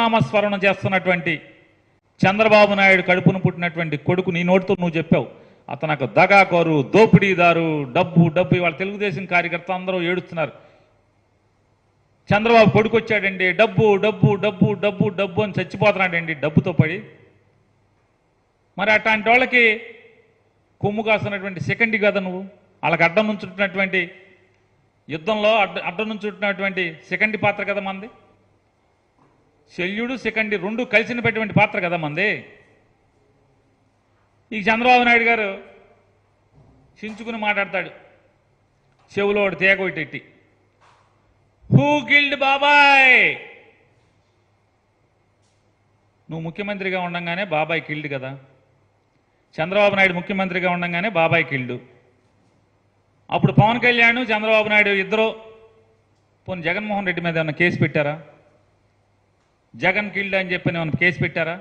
శివనామస్మరణ చేస్తున్నటువంటి చంద్రబాబు నాయుడు కడుపును పుట్టినటువంటి కొడుకు నీ నోటితో నువ్వు చెప్పావు అతను దగాకోరు దోపిడీదారు డబ్బు డబ్బు ఇవాళ తెలుగుదేశం కార్యకర్త అందరూ ఏడుస్తున్నారు చంద్రబాబు కొడుకు వచ్చాడండి డబ్బు డబ్బు డబ్బు డబ్బు డబ్బు అని చచ్చిపోతున్నాడండి డబ్బుతో పడి మరి అట్లాంటి వాళ్ళకి కొమ్ము కాస్తున్నటువంటి సెకండ్ కదా నువ్వు వాళ్ళకి అడ్డం నుంచుంటున్నటువంటి యుద్ధంలో అడ్డ అడ్డం నుంచుంటున్నటువంటి సెకండ్ పాత్ర కదా మంది శల్యుడు సెకండ్ రెండు కలిసిన పెట్టినటువంటి పాత్ర కదా మంది ఈ చంద్రబాబు నాయుడు గారు చించుకుని మాట్లాడతాడు చెవులో ఒకటి తేగ ఒకటి ఎట్టి హూ గిల్డ్ బాబాయ్ నువ్వు ముఖ్యమంత్రిగా ఉండంగానే బాబాయ్ కిల్డ్ కదా చంద్రబాబు నాయుడు ముఖ్యమంత్రిగా ఉండంగానే బాబాయ్ కిల్డ్ అప్పుడు పవన్ కళ్యాణ్ చంద్రబాబు నాయుడు ఇద్దరు పోనీ జగన్మోహన్ రెడ్డి మీద ఏమైనా కేసు పెట్టారా జగన్ కిల్డ్ అని చెప్పి ఏమైనా కేసు పెట్టారా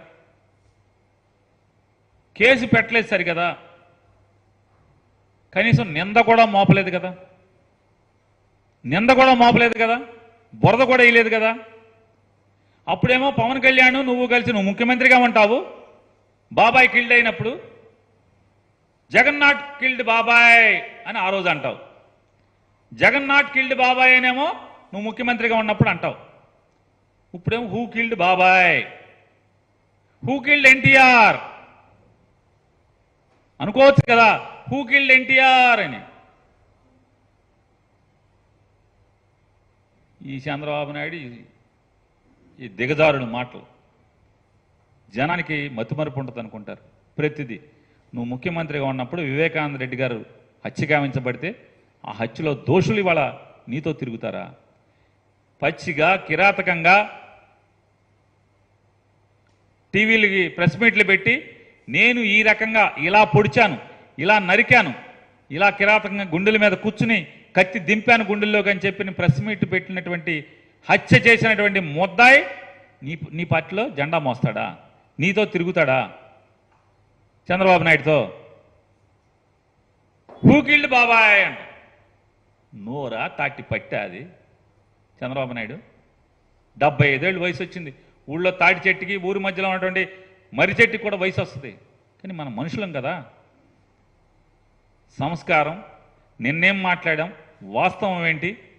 కేసు పెట్టలేదు సరి కదా కనీసం నింద కూడా మోపలేదు కదా నింద కూడా మోపలేదు కదా బురద కూడా వేయలేదు కదా అప్పుడేమో పవన్ కళ్యాణ్ నువ్వు కలిసి నువ్వు ముఖ్యమంత్రిగా ఉంటావు బాబాయ్ కిల్డ్ అయినప్పుడు జగన్ నాట్ కిల్డ్ బాబాయ్ అని ఆ రోజు అంటావు జగన్ నాట్ కిల్డ్ బాబాయ్ అనేమో నువ్వు ముఖ్యమంత్రిగా ఉన్నప్పుడు అంటావు ఇప్పుడేమో హూ కిల్డ్ బాబాయ్ హూ కిల్డ్ ఎన్టీఆర్ అనుకోవచ్చు కదా హూ కిల్డ్ ఎన్టీఆర్ అని ఈ చంద్రబాబు నాయుడు ఈ- ఈ దిగజారుడు మాటలు జనానికి మతిమరుపు ఉంటుంది అనుకుంటారు ప్రతిదీ నువ్వు ముఖ్యమంత్రిగా ఉన్నప్పుడు వివేకానంద రెడ్డి గారు హత్య గావించబడితే ఆ హత్యలో దోషులు ఇవాళ నీతో తిరుగుతారా పచ్చిగా కిరాతకంగా టీవీలకి ప్రెస్ మీట్లు పెట్టి నేను ఈ రకంగా ఇలా పొడిచాను ఇలా నరికాను ఇలా కిరాతకంగా గుండెల మీద కూర్చుని కత్తి దింపాను గుండెల్లోకి అని చెప్పి ప్రెస్ మీట్ పెట్టినటువంటి హత్య చేసినటువంటి ముద్దాయి నీ నీ పార్టీలో జెండా మోస్తాడా నీతో తిరుగుతాడా చంద్రబాబు నాయుడుతో హూ కిల్డ్ బాబాయ్ అంట నోరా తాటి పట్టా అది చంద్రబాబు నాయుడు డెబ్బై ఐదేళ్ళు వయసు వచ్చింది ఊళ్ళో తాటి చెట్టుకి ఊరి మధ్యలో ఉన్నటువంటి మర్రి చెట్టుకి కూడా వయసు వస్తుంది కానీ మనం మనుషులం కదా సంస్కారం నిన్నేం మాట్లాడాం వాస్తవం ఏంటి